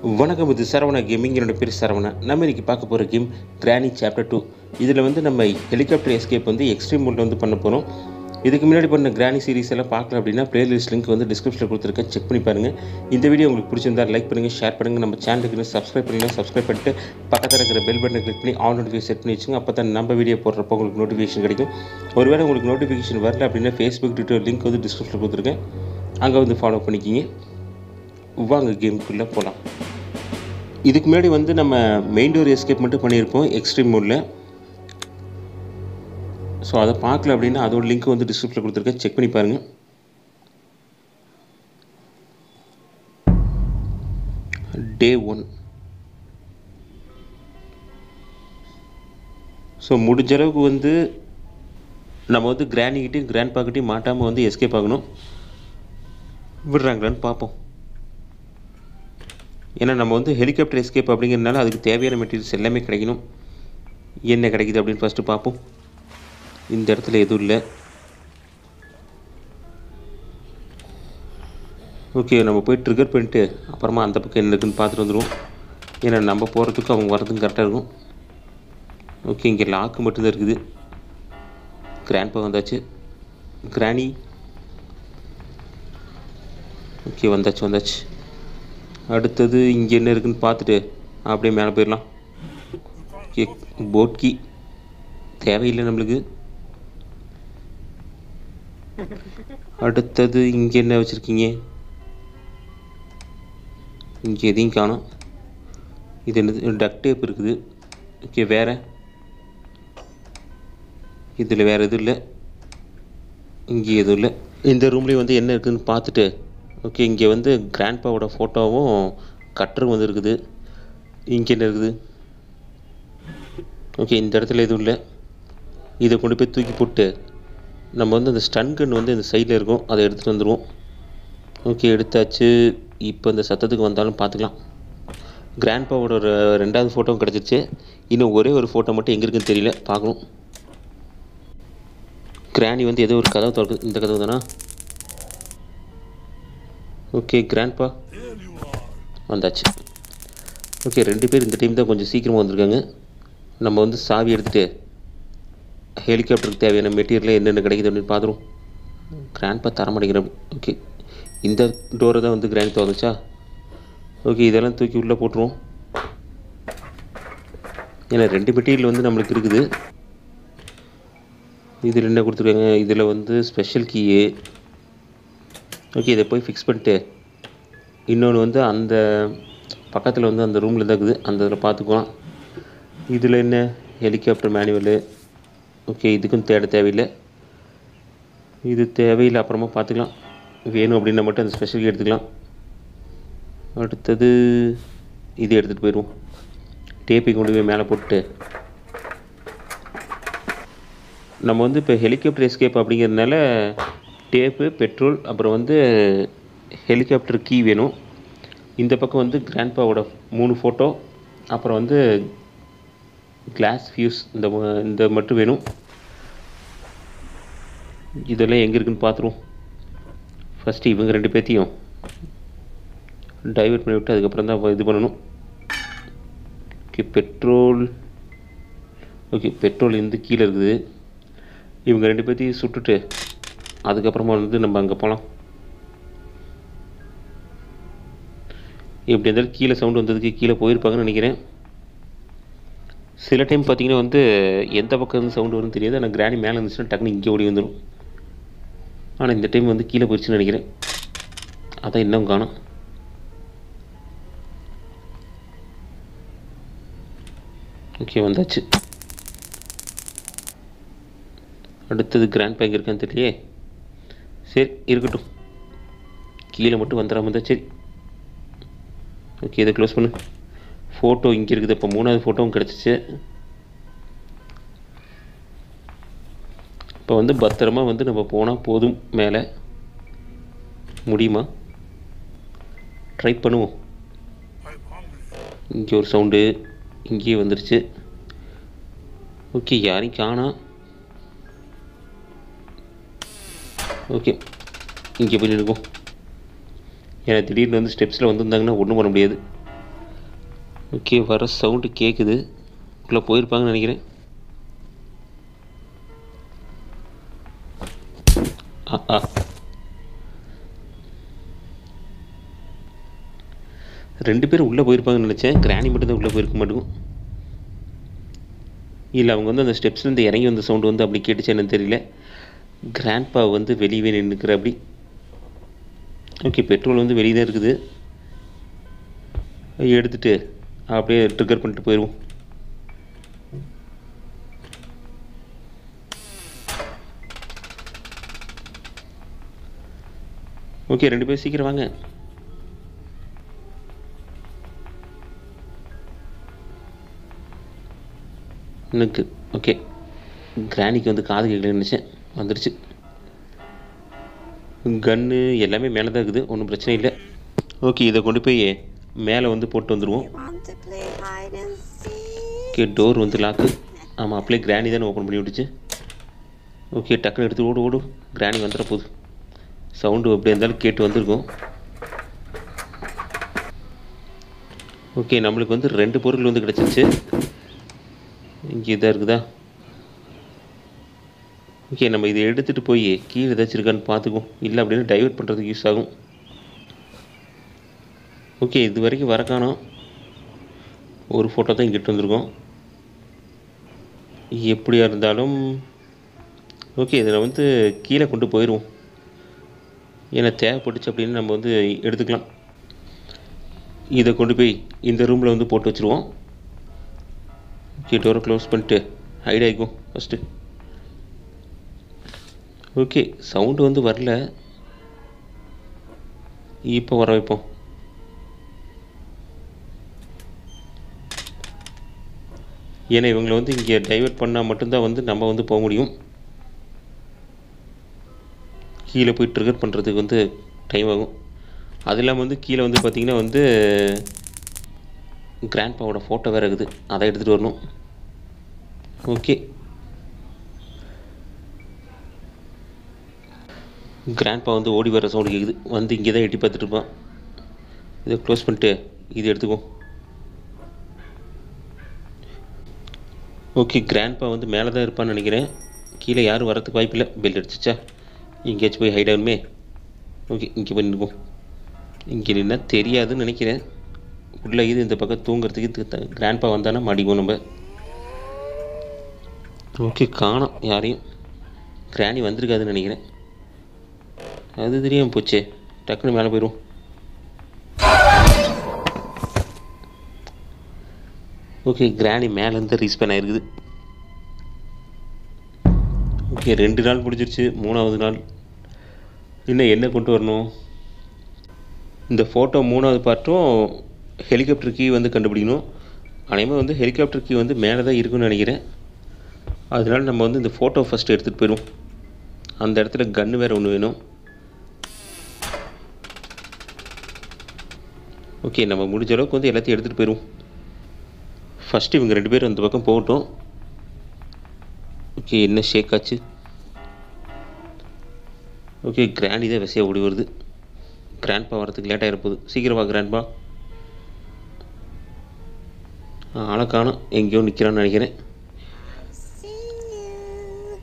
வணக்கம் இது சரவணா கேமிங் என்னோட பேர் சரவணா நம்ம இன்னைக்கு பார்க்க போகிற கேம் கிரானி சாப்டர் டூ இதில் வந்து நம்ம ஹெலிகாப்டர் எஸ்கேப் வந்து எக்ஸ்ட்ரீம் மோடில் வந்து பண்ண போகிறோம் இதுக்கு முன்னாடி பண்ண கிரானி சீரிஸ் எல்லாம் பார்க்கல அப்படின்னா பிளேலிஸ்ட் லிங்க் வந்து டிஸ்கிரிப்ஷனில் கொடுத்துருக்கேன் செக் பண்ணி பாருங்கள் இந்த வீடியோ உங்களுக்கு பிடிச்சிருந்தா லைக் பண்ணுங்கள் ஷேர் பண்ணுங்கள் நம்ம சேனலுக்கு சப்ஸ்கிரைப் பண்ணுங்கள் சப்ஸ்கிரைப் பண்ணிட்டு பக்கத்தில் இருக்கிற பெல் பட்டனை கிளிக் பண்ணி ஆல் நோட்டிஃபிகேஷன் செட் பண்ணி வச்சுங்க அப்போ தான் நம்ம வீடியோ போடுறப்போ உங்களுக்கு நோட்டிஃபிகேஷன் கிடைக்கும் ஒருவேளை உங்களுக்கு நோட்டிஃபிகேஷன் வரல அப்படின்னா ஃபேஸ்புக் ட்விட்டர் லிங்க் வந்து டிஸ்கிரிப்ஷனில் கொடுத்துருக்கேன் அங்கே வந்து ஃபாலோ பண்ணிக்கிங்க வாங்க கேமுக்குள்ளே போகலாம் இதுக்கு முன்னாடி வந்து நம்ம மெயின் டோர் எஸ்கேப் மட்டும் பண்ணியிருப்போம் எக்ஸ்ட்ரீம் மோடில் ஸோ அதை பார்க்கல அப்படின்னா அதோட லிங்க் வந்து டிஸ்கிரிப்ஷனில் கொடுத்துருக்கேன் செக் பண்ணி பாருங்கள் டே ஒன் ஸோ முடிஞ்ச அளவுக்கு வந்து நம்ம வந்து கிராண்டிக்கிட்டையும் கிராண்ட் பாக்கிட்டையும் மாட்டாமல் வந்து எஸ்கேப் ஆகணும் விடுறாங்களான்னு பார்ப்போம் ஏன்னா நம்ம வந்து ஹெலிகாப்டர் எஸ்கேப் அப்படிங்கிறதுனால அதுக்கு தேவையான மெட்டீரியல்ஸ் எல்லாமே கிடைக்கணும் என்ன கிடைக்குது அப்படின்னு ஃபஸ்ட்டு பார்ப்போம் இந்த இடத்துல எதுவும் இல்லை ஓகே நம்ம போய் ட்ரிகர் பண்ணிட்டு அப்புறமா அந்த பக்கம் என்ன இருக்குன்னு பார்த்துட்டு வந்துடுவோம் ஏன்னா நம்ம போகிறதுக்கு அவங்க வர்றதுக்கும் கரெக்டாக இருக்கும் ஓகே இங்கே லாக்கு மட்டும்தான் இருக்குது கிராண்ட்பா வந்தாச்சு கிராணி ஓகே வந்தாச்சு வந்தாச்சு அடுத்தது இங்கே என்ன இருக்குன்னு பார்த்துட்டு அப்படியே மேலே போயிடலாம் ஓகே போட் கீ தேவையில்லை நம்மளுக்கு அடுத்தது இங்கே என்ன வச்சுருக்கீங்க இங்கே எதையும் காணும் இது என்னது டக் டேப் இருக்குது ஓகே வேறு இதில் வேறு எதுவும் இல்லை இங்கே எதுவும் இல்லை இந்த ரூம்லேயும் வந்து என்ன இருக்குதுன்னு பார்த்துட்டு ஓகே இங்கே வந்து கிராண்ட்பாவோட ஃபோட்டோவும் கட்டரும் வந்து இருக்குது இங்கே என்ன இருக்குது ஓகே இந்த இடத்துல எதுவும் இல்லை இதை கொண்டு போய் தூக்கி போட்டு நம்ம வந்து அந்த ஸ்டன் கன் வந்து இந்த சைடில் இருக்கும் அதை எடுத்துகிட்டு வந்துடுவோம் ஓகே எடுத்தாச்சு இப்போ இந்த சத்தத்துக்கு வந்தாலும் பார்த்துக்கலாம் கிராண்ட்பாவோட ஒரு ரெண்டாவது ஃபோட்டோவும் கிடச்சிருச்சு இன்னும் ஒரே ஒரு ஃபோட்டோ மட்டும் எங்கே இருக்குன்னு தெரியல பார்க்கணும் கிராணி வந்து ஏதோ ஒரு கதவு திறக்குது இந்த கதவு தானா ஓகே கிராண்ட்பா வந்தாச்சு ஓகே ரெண்டு பேர் இந்த டைம் தான் கொஞ்சம் சீக்கிரமாக வந்திருக்காங்க நம்ம வந்து சாவி எடுத்துகிட்டு ஹெலிகாப்டருக்கு தேவையான மெட்டீரியல் என்னென்ன கிடைக்குது அப்படின்னு பார்த்துருவோம் கிராண்ட்பா தர மாட்டேங்கிறேன் ஓகே இந்த டோரை தான் வந்து கிராண்ட் திறந்துச்சா ஓகே இதெல்லாம் தூக்கி உள்ளே போட்டுருவோம் ஏன்னா ரெண்டு மெட்டீரியல் வந்து நம்மளுக்கு இருக்குது இதில் என்ன கொடுத்துருக்காங்க இதில் வந்து ஸ்பெஷல் கீயு ஓகே இதை போய் ஃபிக்ஸ் பண்ணிட்டு இன்னொன்று வந்து அந்த பக்கத்தில் வந்து அந்த ரூமில் தான் இருக்குது அந்த இதில் பார்த்துக்குவோம் இதில் என்ன ஹெலிகாப்டர் மேனுவலு ஓகே இதுக்கும் தேட தேவையில்லை இது தேவையில்லை அப்புறமா பார்த்துக்கலாம் வேணும் அப்படின்னா மட்டும் அந்த ஸ்பெஷல் கீ எடுத்துக்கலாம் அடுத்தது இது எடுத்துகிட்டு போயிடுவோம் டேப்பை கொண்டு போய் மேலே போட்டு நம்ம வந்து இப்போ ஹெலிகாப்டர் எஸ்கேப் அப்படிங்கிறதுனால டேப்பு பெட்ரோல் அப்புறம் வந்து ஹெலிகாப்டர் கீ வேணும் இந்த பக்கம் வந்து கிராண்ட்பாவோட மூணு ஃபோட்டோ அப்புறம் வந்து கிளாஸ் ஃபியூஸ் இந்த ம- இந்த மட்டும் வேணும் இதெல்லாம் எங்கே இருக்குன்னு பார்த்துருவோம் ஃபஸ்ட்டு இவங்க ரெண்டு பேர்த்தையும் டைவர்ட் பண்ணி விட்டு அதுக்கப்புறம் தான் இது பண்ணணும் ஓகே பெட்ரோல் ஓகே பெட்ரோல் வந்து கீழே இருக்குது இவங்க ரெண்டு பேர்த்தையும் சுட்டுட்டு அதுக்கப்புறமா வந்து நம்ம அங்கே போகலாம் எப்படி இருந்தாலும் கீழே சவுண்டு வந்ததுக்கு கீழே போயிருப்பாங்கன்னு நினைக்கிறேன் சில டைம் பார்த்தீங்கன்னா வந்து எந்த பக்கம் இருந்து சவுண்டு வரும்னு தெரியாது ஆனால் கிராணி மேலே இருந்துச்சுன்னா டக்குனு இங்கே ஓடி வந்துடும் ஆனால் இந்த டைம் வந்து கீழே போயிடுச்சுன்னு நினைக்கிறேன் அதான் இன்னும் காணும் ஓகே வந்தாச்சு அடுத்தது கிராண்ட் பேங்க் இருக்கான்னு தெரியலையே சரி இருக்கட்டும் கீழே மட்டும் வந்துடாம இருந்தால் சரி ஓகே இதை க்ளோஸ் பண்ணு ஃபோட்டோ இங்கே இருக்குது இப்போ மூணாவது ஃபோட்டோவும் கிடச்சிச்சு இப்போ வந்து பத்திரமா வந்து நம்ம போனால் போதும் மேலே முடியுமா ட்ரை பண்ணுவோம் இங்கே ஒரு சவுண்டு இங்கேயே வந்துருச்சு ஓகே யாரையும் காணோம் ஓகே இங்கே போய் நிற்கும் ஏன்னா திடீர்னு வந்து ஸ்டெப்ஸில் வந்திருந்தாங்கன்னா ஒன்றும் பண்ண முடியாது ஓகே வர சவுண்டு கேட்குது உள்ளே போயிருப்பாங்கன்னு நினைக்கிறேன் ஆ ஆ ரெண்டு பேரும் உள்ளே போயிருப்பாங்கன்னு நினச்சேன் கிராணி மட்டும்தான் உள்ளே போயிருக்க மாட்டேங்கும் இல்லை அவங்க வந்து அந்த ஸ்டெப்ஸ்லேருந்து இறங்கி வந்த சவுண்டு வந்து அப்படி கேட்டுச்சு என்னன்னு தெரியல கிராண்ட்பா வந்து வெளியவே நின்றுக்கிற அப்படி ஓகே பெட்ரோல் வந்து வெளியே தான் இருக்குது எடுத்துட்டு அப்படியே ட்ரிகர் பண்ணிட்டு போயிடுவோம் ஓகே ரெண்டு பேரும் சீக்கிரம் வாங்க எனக்கு ஓகே கிராணிக்கு வந்து காது கேட்கலன்னு நினச்சேன் வந்துடுச்சு கன்று எல்லாமே மேலே தான் இருக்குது ஒன்றும் பிரச்சனை இல்லை ஓகே இதை கொண்டு போய் மேலே வந்து போட்டு வந்துடுவோம் Want to play hide and seek? Okay door வந்து லாக்கு ஆமாம் அப்படியே கிராணி தானே ஓப்பன் பண்ணி விட்டுச்சு ஓகே டக்குன்னு எடுத்து ஓடு ஓடு கிராணி வந்துட போகுது சவுண்டு எப்படி இருந்தாலும் கேட்டு வந்திருக்கும் ஓகே நம்மளுக்கு வந்து ரெண்டு பொருள் வந்து கிடச்சிருச்சு இங்கே இதாக இருக்குதா ஓகே நம்ம இதை எடுத்துகிட்டு போய் கீழே ஏதாச்சும் இருக்கான்னு பார்த்துக்குவோம் இல்லை அப்படின்னு டைவர்ட் பண்ணுறதுக்கு யூஸ் ஆகும் ஓகே இது வரைக்கும் வர காணோம் ஒரு ஃபோட்டோ தான் இங்கிட்டு வந்திருக்கோம் எப்படியா இருந்தாலும் ஓகே இதில் வந்து கீழே கொண்டு போயிடுவோம் ஏன்னா தேவைப்பட்டுச்சு அப்படின்னு நம்ம வந்து எடுத்துக்கலாம் இதை கொண்டு போய் இந்த ரூமில் வந்து போட்டு வச்சுருவோம் ஓகே டோரை க்ளோஸ் பண்ணிட்டு ஹைட் ஆகிக்கும் ஃபஸ்ட்டு ஓகே சவுண்டு வந்து வரல இப்போ வர வைப்போம் ஏன்னா இவங்களை வந்து இங்கே டைவர்ட் பண்ணால் மட்டும்தான் வந்து நம்ம வந்து போக முடியும் கீழே போய் ட்ரிகர் பண்ணுறதுக்கு வந்து டைம் ஆகும் அது இல்லாமல் வந்து கீழே வந்து பார்த்திங்கன்னா வந்து கிராண்ட்பாவோட ஃபோட்டோ வேறு இருக்குது அதை எடுத்துகிட்டு வரணும் ஓகே கிராண்ட்பா வந்து ஓடி வர சவுண்டு கேட்குது வந்து இங்கே தான் எட்டி பார்த்துட்டு இருப்பான் இதை க்ளோஸ் பண்ணிட்டு இது எடுத்துக்குவோம் ஓகே கிராண்ட்பா வந்து மேலே தான் இருப்பான்னு நினைக்கிறேன் கீழே யாரும் வரதுக்கு வாய்ப்பில்லை பெல் அடிச்சிச்சா எங்கேயாச்சும் போய் ஹைட் ஆகணுமே ஓகே இங்கே போய் நிற்போம் இங்கே நின்னா தெரியாதுன்னு நினைக்கிறேன் உள்ளே இது இந்த பக்கம் தூங்குறதுக்கு கிராண்ட்பா வந்தானா மாடிக்குவோம் நம்ம ஓகே காணோம் யாரையும் கிராணி வந்திருக்காதுன்னு நினைக்கிறேன் அது தெரியாமல் போச்சே டக்குன்னு மேலே போயிடும் ஓகே கிராணி மேலேருந்து ரீஸ்பேன் ஆயிருக்குது ஓகே ரெண்டு நாள் முடிஞ்சிருச்சு மூணாவது நாள் இன்னும் என்ன கொண்டு வரணும் இந்த ஃபோட்டோ மூணாவது பார்ட்டும் ஹெலிகாப்டர் கீ வந்து கண்டுபிடிக்கணும் அனைவரும் வந்து ஹெலிகாப்டர் கீ வந்து மேலே தான் இருக்குன்னு நினைக்கிறேன் அதனால நம்ம வந்து இந்த ஃபோட்டோ ஃபஸ்ட்டு எடுத்துகிட்டு போயிடுவோம் அந்த இடத்துல கன்று வேறு ஒன்று வேணும் ஓகே நம்ம முடிஞ்ச அளவுக்கு வந்து எல்லாத்தையும் எடுத்துகிட்டு போயிடுவோம் ஃபஸ்ட்டு இவங்க ரெண்டு பேரும் அந்த பக்கம் போகட்டும் ஓகே என்ன ஷேக் ஆச்சு ஓகே கிராண்டி தான் விசையாக ஓடி வருது கிராண்ட்பா வரதுக்கு லேட் ஆகிட போகுது சீக்கிரம் வா கிராண்ட்பா ஆளை காணும் எங்கேயோ நிற்கிறான்னு நினைக்கிறேன் See you.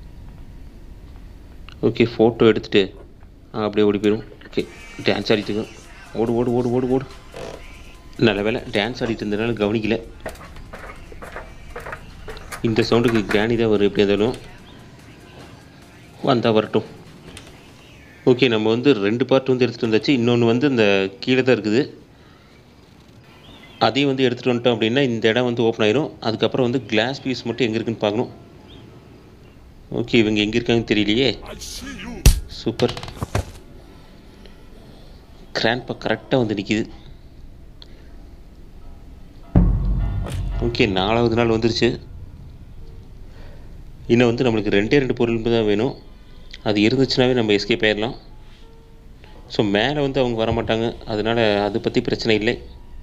ஓகே ஃபோட்டோ எடுத்துகிட்டு அப்படியே ஓடி போயிடும் ஓகே டான்ஸ் ஆடிட்டு இருக்கோம் ஓடு ஓடு ஓடு ஓடு ஓடு நல்ல வேலை டான்ஸ் ஆடிட்டு இருந்ததுனால கவனிக்கல இந்த சவுண்டுக்கு கிராணி தான் வரும் எப்படி இருந்தாலும் வந்தால் வரட்டும் ஓகே நம்ம வந்து ரெண்டு பார்ட் வந்து எடுத்துகிட்டு வந்தாச்சு இன்னொன்று வந்து இந்த கீழே தான் இருக்குது அதையும் வந்து எடுத்துகிட்டு வந்துட்டோம் அப்படின்னா இந்த இடம் வந்து ஓப்பன் ஆயிரும் அதுக்கப்புறம் வந்து கிளாஸ் பீஸ் மட்டும் எங்கே இருக்குன்னு பார்க்கணும் ஓகே இவங்க எங்கே இருக்காங்கன்னு தெரியலையே சூப்பர் கிராண்ட்பா கரெக்டாக வந்து நிற்கிது ஓகே நாலாவது நாள் வந்துருச்சு இன்னும் வந்து நம்மளுக்கு ரெண்டே ரெண்டு பொருள் தான் வேணும் அது இருந்துச்சுனாவே நம்ம எஸ்கேப் ஆயிடலாம் ஸோ மேலே வந்து அவங்க வர மாட்டாங்க அதனால் அதை பற்றி பிரச்சனை இல்லை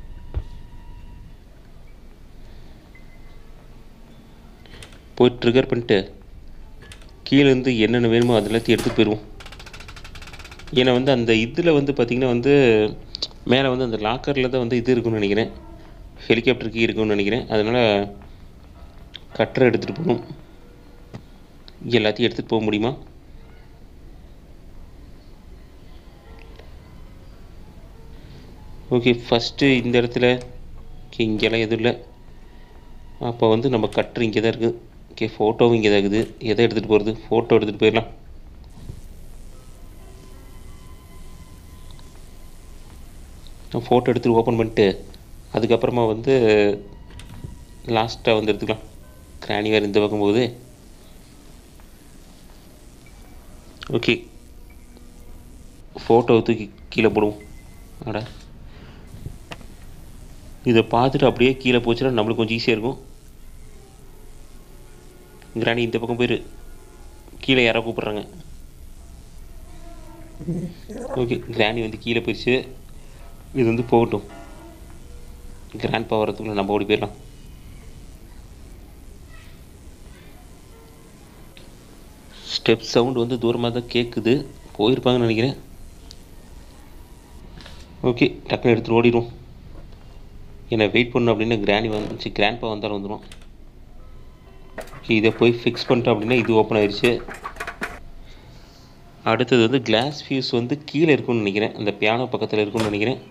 போய் ட்ரிகர் பண்ணிட்டு கீழேருந்து என்னென்ன வேணுமோ அது எல்லாத்தையும் எடுத்துகிட்டு போயிடுவோம் ஏன்னா வந்து அந்த இதில் வந்து பார்த்திங்கன்னா வந்து மேலே வந்து அந்த லாக்கரில் தான் வந்து இது இருக்குன்னு நினைக்கிறேன் ஹெலிகாப்டர் கீ இருக்கும்னு நினைக்கிறேன் அதனால் கட்டரை எடுத்துகிட்டு போகணும் எல்லாத்தையும் எடுத்துகிட்டு போக முடியுமா ஓகே ஃபஸ்ட்டு இந்த இடத்துல ஓகே இங்கெல்லாம் எதுவும் இல்லை அப்போ வந்து நம்ம கட்ரு இங்கே தான் இருக்குது ஓகே ஃபோட்டோவும் இங்கே தான் இருக்குது எதை எடுத்துகிட்டு போகிறது ஃபோட்டோ எடுத்துகிட்டு போயிடலாம் நான் ஃபோட்டோ எடுத்துகிட்டு ஓப்பன் பண்ணிட்டு அதுக்கப்புறமா வந்து லாஸ்ட்டாக வந்து எடுத்துக்கலாம் கிராணி வேறு இந்த பக்கம் போகுது ஓகே ஃபோட்டோவை தூக்கி கீழே போடுவோம் அட இதை பார்த்துட்டு அப்படியே கீழே போச்சுன்னா நம்மளுக்கு கொஞ்சம் ஈஸியாக இருக்கும் கிராணி இந்த பக்கம் போயிரு கீழே யாரோ கூப்பிட்றாங்க ஓகே கிராணி வந்து கீழே போயிடுச்சு இது வந்து போகட்டும் கிராண்ட் பா வரதுக்குள்ள நம்ம ஓடி போயிடலாம் ஸ்டெப் சவுண்ட் வந்து தூரமாக தான் கேட்குது போயிருப்பாங்கன்னு நினைக்கிறேன் ஓகே டக்குன்னு எடுத்துகிட்டு ஓடிடும் என்னை வெயிட் பண்ணணும் அப்படின்னு கிராணி வந்துச்சு கிராண்ட் பா வந்தாலும் வந்துடும் ஓகே இதை போய் ஃபிக்ஸ் பண்ணிட்டோம் அப்படின்னா இது ஓப்பன் ஆயிடுச்சு அடுத்தது வந்து கிளாஸ் ஃபியூஸ் வந்து கீழே இருக்கும்னு நினைக்கிறேன் அந்த பியானோ பக்கத்தில் இருக்கும்னு நினைக்கிறேன்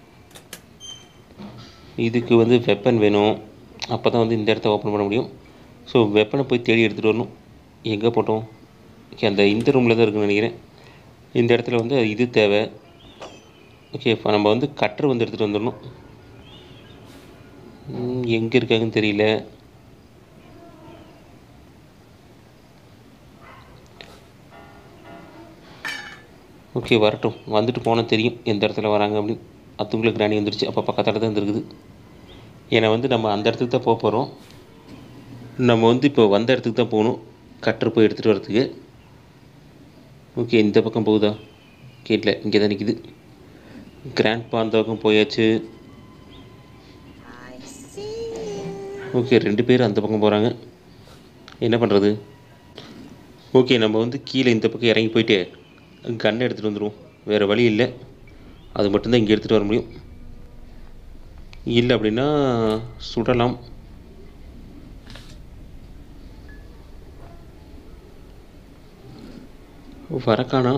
இதுக்கு வந்து வெப்பன் வேணும் அப்போ தான் வந்து இந்த இடத்த ஓப்பன் பண்ண முடியும் ஸோ வெப்பனை போய் தேடி எடுத்துகிட்டு வரணும் எங்கே போட்டோம் ஓகே அந்த இந்த ரூமில் தான் இருக்குன்னு நினைக்கிறேன் இந்த இடத்துல வந்து இது தேவை ஓகே இப்போ நம்ம வந்து கட்டர் வந்து எடுத்துகிட்டு வந்துடணும் எங்கே இருக்காங்கன்னு தெரியல ஓகே வரட்டும் வந்துட்டு போனால் தெரியும் எந்த இடத்துல வராங்க அப்படின்னு அதுக்குள்ளே கிராணி வந்துருச்சு அப்போ பக்கத்தில் தான் இருக்குது ஏன்னா வந்து நம்ம அந்த இடத்துக்கு தான் போக போகிறோம் நம்ம வந்து இப்போ வந்த இடத்துக்கு தான் போகணும் கட்டர் போய் எடுத்துகிட்டு வரதுக்கு ஓகே இந்த பக்கம் போகுதா கேட்கல இங்கே தான் நிற்கிது கிராண்ட் பா அந்த பக்கம் போயாச்சு I see you. ஓகே ரெண்டு பேரும் அந்த பக்கம் போகிறாங்க என்ன பண்ணுறது ஓகே நம்ம வந்து கீழே இந்த பக்கம் இறங்கி போயிட்டு கன்னை எடுத்துகிட்டு வந்துடுவோம் வேறு வழி இல்லை அது மட்டும்தான் இங்கே எடுத்துகிட்டு வர முடியும் இல்லை அப்படின்னா சுடலாம் வரக்கானா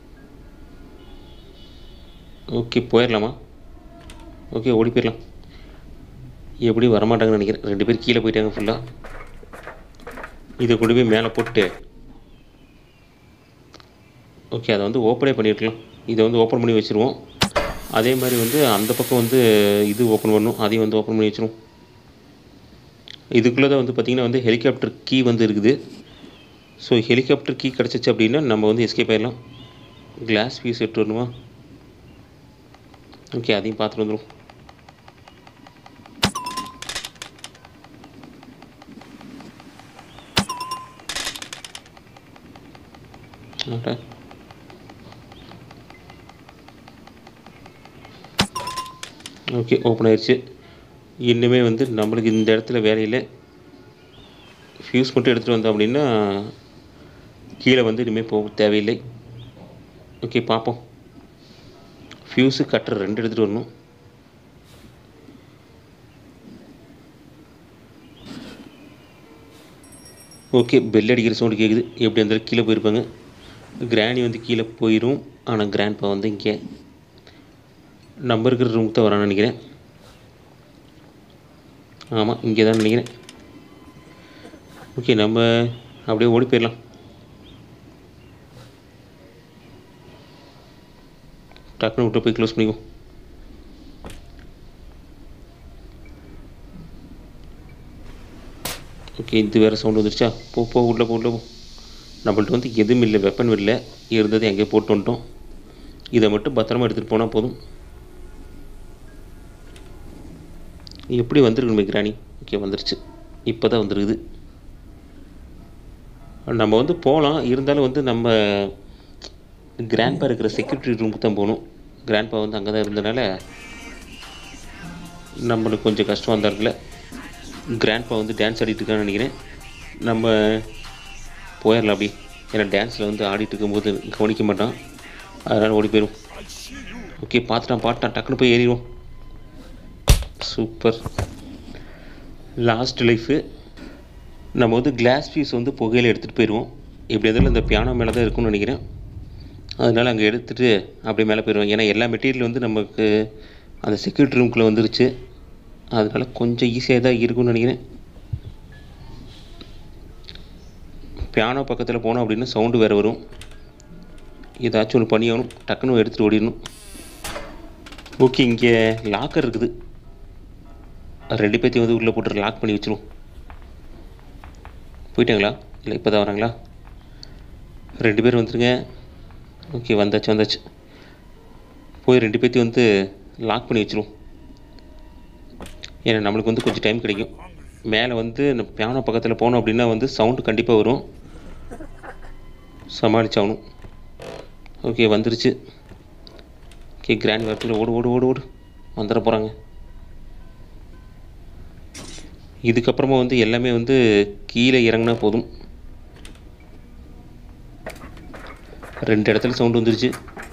ஓகே போயிடலாமா ஓகே ஓடி போயிடலாம் எப்படி வரமாட்டாங்கன்னு நினைக்கிறேன் ரெண்டு பேர் கீழே போயிட்டாங்க ஃபுல்லாக இதை கொண்டு போய் மேலே போட்டு ஓகே அதை வந்து ஓப்பனே பண்ணியிருக்கலாம் இதை வந்து ஓப்பன் பண்ணி வச்சுருவோம் அதே மாதிரி வந்து அந்த பக்கம் வந்து இது ஓப்பன் பண்ணணும் அதையும் வந்து ஓப்பன் பண்ணி வச்சிருவோம் இதுக்குள்ளே தான் வந்து பார்த்திங்கன்னா வந்து ஹெலிகாப்டர் கீ வந்து இருக்குது ஸோ ஹெலிகாப்டர் கீ கிடச்சிச்சு அப்படின்னா நம்ம வந்து எஸ்கேப் ஆயிடலாம் கிளாஸ் பீஸ் எடுத்து வரணுமா ஓகே அதையும் பார்த்துட்டு வந்துடும் ஓகே ஓகே ஓப்பன் ஆயிடுச்சு இன்னுமே வந்து நம்மளுக்கு இந்த இடத்துல வேலையில் ஃபியூஸ் மட்டும் எடுத்துகிட்டு வந்தோம் அப்படின்னா கீழே வந்து இனிமேல் போக தேவையில்லை ஓகே பார்ப்போம் ஃபியூஸு கட்டர் ரெண்டு எடுத்துகிட்டு வரணும் ஓகே பெல் அடிக்கிற சவுண்டு கேட்குது எப்படி இருந்தாலும் கீழே போயிருப்பாங்க கிராணி வந்து கீழே போயிடும் ஆனால் கிராண்ட்பா வந்து இங்கே நம்ம இருக்கிற ரூமுக்கு தான் வரான்னு நினைக்கிறேன் ஆமாம் இங்கே தான் நினைக்கிறேன் ஓகே நம்ம அப்படியே ஓடி போயிடலாம் டக்குன்னு விட்டு போய் க்ளோஸ் பண்ணிக்குவோம் ஓகே இது வேறு சவுண்ட் வந்துருச்சா போ போ உள்ளே போ உள்ளே போ நம்மள்ட்ட வந்து எதுவும் இல்லை வெப்பன் இல்லை இருந்தது எங்கேயோ போட்டு வந்துட்டோம் இதை மட்டும் பத்திரமா எடுத்துகிட்டு போனால் போதும் எப்படி வந்திருக்கணுமே கிராணி ஓகே வந்துருச்சு இப்போ தான் வந்துருக்குது நம்ம வந்து போகலாம் இருந்தாலும் வந்து நம்ம கிராண்ட்பா இருக்கிற செக்யூரிட்டி ரூமுக்கு தான் போகணும் கிராண்ட்பா வந்து அங்கே தான் இருந்தனால நம்மளுக்கு கொஞ்சம் கஷ்டமாக இருந்தா இருக்குல்ல கிராண்ட்பா வந்து டான்ஸ் ஆடிட்டு இருக்கான்னு நினைக்கிறேன் நம்ம போயிடலாம் அப்படி ஏன்னா டான்ஸில் வந்து ஆடிட்டு இருக்கும்போது கவனிக்க மாட்டான் அதனால் ஓடி போயிடும் ஓகே பார்த்துட்டான் பாட்டான் டக்குன்னு போய் ஏறிடுவோம் சூப்பர் லாஸ்ட் லைஃபு நம்ம வந்து கிளாஸ் பீஸ் வந்து புகையில் எடுத்துகிட்டு போயிடுவோம் எப்படி இருந்தாலும் இந்த பியானோ மேலே தான் இருக்கும்னு நினைக்கிறேன் அதனால் அங்கே எடுத்துகிட்டு அப்படியே மேலே போயிடுவோம் ஏன்னா எல்லா மெட்டீரியல் வந்து நமக்கு அந்த செக்யூரிட்டி ரூம்குள்ளே வந்துருச்சு அதனால் கொஞ்சம் ஈஸியாக தான் இருக்கும்னு நினைக்கிறேன் பியானோ பக்கத்தில் போனோம் அப்படின்னா சவுண்டு வேறு வரும் ஏதாச்சும் ஒன்று பண்ணியாகணும் டக்குன்னு எடுத்துகிட்டு ஓடிடணும் ஓகே இங்கே லாக்கர் இருக்குது ரெண்டு பேர்த்தையும் வந்து உள்ளே போட்டு லாக் பண்ணி வச்சிரும் போயிட்டாங்களா இல்லை இப்போ தான் வராங்களா ரெண்டு பேர் வந்துருங்க ஓகே வந்தாச்சு வந்தாச்சு போய் ரெண்டு பேர்த்தையும் வந்து லாக் பண்ணி வச்சிரும் ஏன்னா நம்மளுக்கு வந்து கொஞ்சம் டைம் கிடைக்கும் மேலே வந்து இந்த பியானோ பக்கத்தில் போனோம் அப்படின்னா வந்து சவுண்டு கண்டிப்பாக வரும் சமாளிச்சாகணும் ஓகே வந்துருச்சு ஓகே கிராண்ட் வரத்தில் ஓடு ஓடு ஓடு ஓடு வந்துட போகிறாங்க இதுக்கப்புறமா வந்து எல்லாமே வந்து கீழே இறங்கினா போதும் ரெண்டு இடத்துல சவுண்டு வந்துருச்சு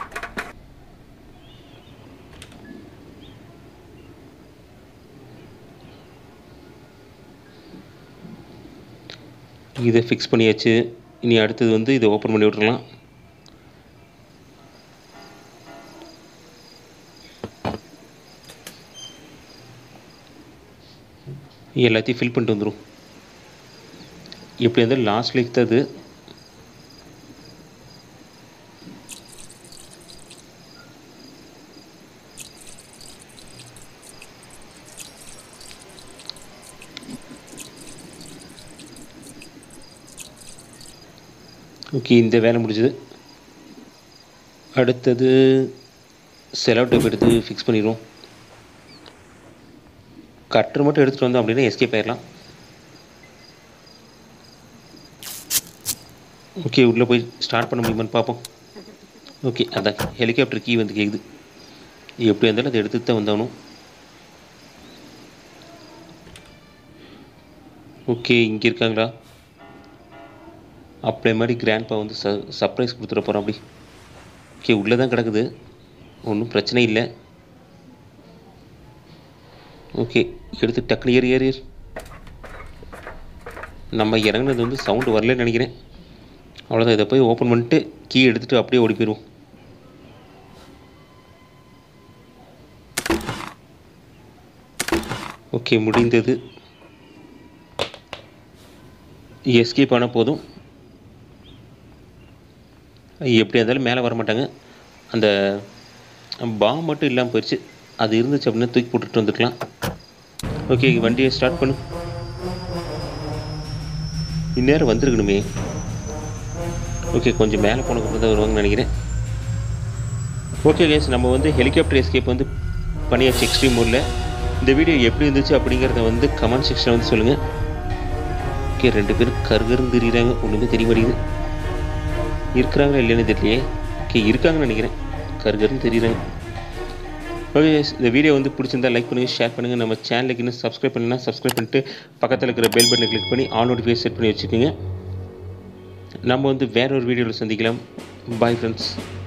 இதை ஃபிக்ஸ் பண்ணியாச்சு இனி அடுத்தது வந்து இதை ஓப்பன் பண்ணி விட்றலாம் எல்லாத்தையும் ஃபில் பண்ணிட்டு வந்துடும் எப்படி இருந்தாலும் லாஸ்ட் லைக் தான் அது ஓகே இந்த வேலை முடிஞ்சது அடுத்தது செலவு டேப் எடுத்து ஃபிக்ஸ் பண்ணிடுவோம் கட்டர் மட்டும் எடுத்துகிட்டு வந்தோம் அப்படின்னா எஸ்கேப் ஆயிடலாம் ஓகே உள்ளே போய் ஸ்டார்ட் பண்ண முடியுமான்னு பார்ப்போம் ஓகே அதான் ஹெலிகாப்டர் கீ வந்து கேட்குது எப்படி இருந்தாலும் அதை எடுத்துட்டு தான் வந்தாகணும் ஓகே இங்கே இருக்காங்களா அப்படியே மாதிரி கிராண்ட்பா வந்து ச சர்ப்ரைஸ் கொடுத்துட போகிறோம் அப்படி ஓகே உள்ளே தான் கிடக்குது ஒன்றும் பிரச்சனை இல்லை ஓகே எடுத்து டக்குனு ஏறி ஏறி ஏறு. நம்ம இறங்குனது வந்து சவுண்டு வரலன்னு நினைக்கிறேன் அவ்வளோதான் இதை போய் ஓப்பன் பண்ணிட்டு கீ எடுத்துகிட்டு அப்படியே ஓடி போயிடுவோம் ஓகே முடிந்தது எஸ்கேப் ஆனால் போதும் எப்படியா இருந்தாலும் மேலே வர மாட்டாங்க அந்த பாம் மட்டும் இல்லாமல் போயிடுச்சு அது இருந்துச்சு அப்படின்னா தூக்கி போட்டுட்டு வந்துக்கலாம் ஓகே வண்டியை ஸ்டார்ட் பண்ணு இந்நேரம் வந்திருக்கணுமே ஓகே கொஞ்சம் மேலே போனதுக்கு தான் வருவாங்கன்னு நினைக்கிறேன் ஓகே கேஸ் நம்ம வந்து ஹெலிகாப்டர் எஸ்கேப் வந்து பண்ணியாச்சு எக்ஸ்ட்ரீம் மோடில் இந்த வீடியோ எப்படி இருந்துச்சு அப்படிங்கிறத வந்து கமெண்ட் செக்ஷனில் வந்து சொல்லுங்கள் ஓகே ரெண்டு பேரும் கருகருன்னு தெரியுறாங்க ஒன்றுமே தெரிய மாட்டேங்குது இருக்கிறாங்களா இல்லைன்னு தெரியலையே ஓகே இருக்காங்கன்னு நினைக்கிறேன் கருகருன்னு தெரியுறாங்க ஓகே இந்த வீடியோ வந்து பிடிச்சிருந்தா லைக் பண்ணுங்கள் ஷேர் பண்ணுங்கள் நம்ம சேனலுக்கு இன்னும் சப்ஸ்கிரைப் பண்ணலாம் சப்ஸ்கிரைப் பண்ணிட்டு பக்கத்தில் இருக்கிற பெல் பட்டனை கிளிக் பண்ணி ஆல் நோட்டிஃபிகேஷன் செட் பண்ணி வச்சுக்கோங்க நம்ம வந்து வேற ஒரு வீடியோவில் சந்திக்கலாம் பாய் ஃப்ரெண்ட்ஸ்